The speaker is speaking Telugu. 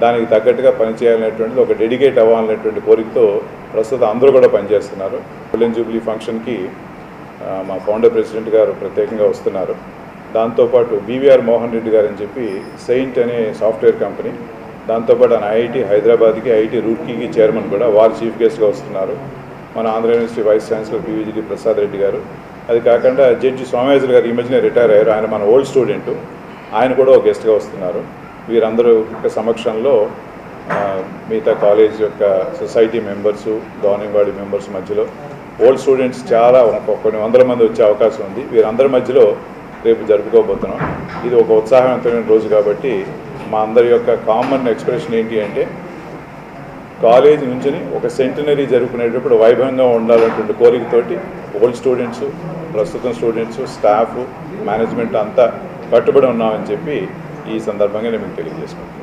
దానికి తగ్గట్టుగా పనిచేయాలనేటువంటిది ఒక డెడికేట్ అవ్వాలనేటువంటి కోరికతో ప్రస్తుతం అందరూ కూడా పనిచేస్తున్నారు గోల్డెన్ జూబ్లీ ఫంక్షన్కి ఆ, మా ఫౌండర్ ప్రెసిడెంట్ గారు ప్రత్యేకంగా వస్తున్నారు దాంతోపాటు బీవీఆర్ మోహన్ రెడ్డి గారు అని చెప్పి సెయింట్ అనే సాఫ్ట్వేర్ కంపెనీ దాంతోపాటు ఆయన ఐఐటి హైదరాబాద్కి ఐఐటి రూర్కీకి చైర్మన్ కూడా వారు చీఫ్ గెస్ట్గా వస్తున్నారు మన Andhra university vice chancellor PVGD Prasad Reddy garu అది కాకుండా జడ్జి సోమయాజులు గారు ఈ మధ్యనే రిటైర్ అయ్యారు ఆయన మన ఓల్డ్ స్టూడెంట్ ఆయన కూడా ఒక గెస్ట్గా వస్తున్నారు వీరందరూ యొక్క సమక్షంలో ఆ, మిగతా కాలేజ్ యొక్క society members governing body members మధ్యలో ఓల్డ్ స్టూడెంట్స్ చాలా ఒక కొన్ని వందల మంది వచ్చే అవకాశం ఉంది వీరందరి మధ్యలో రేపు జరుపుకోబోతున్నాం ఇది ఒక ఉత్సాహవంతమైన రోజు కాబట్టి మా అందరి యొక్క కామన్ ఎక్స్ప్రెషన్ ఏంటి అంటే కాలేజ్ నుంచి ఒక సెంటినరీ జరుపుకునేటప్పుడు వైభవంగా ఉండాలన్నటువంటి కోరికతోటి ఓల్డ్ స్టూడెంట్స్ ప్రస్తుతం స్టూడెంట్స్ స్టాఫ్ మేనేజ్మెంట్ అంతా కట్టుబడి ఉన్నామని చెప్పి ఈ సందర్భంగా నేను మీకు తెలియజేసుకుంటున్నాను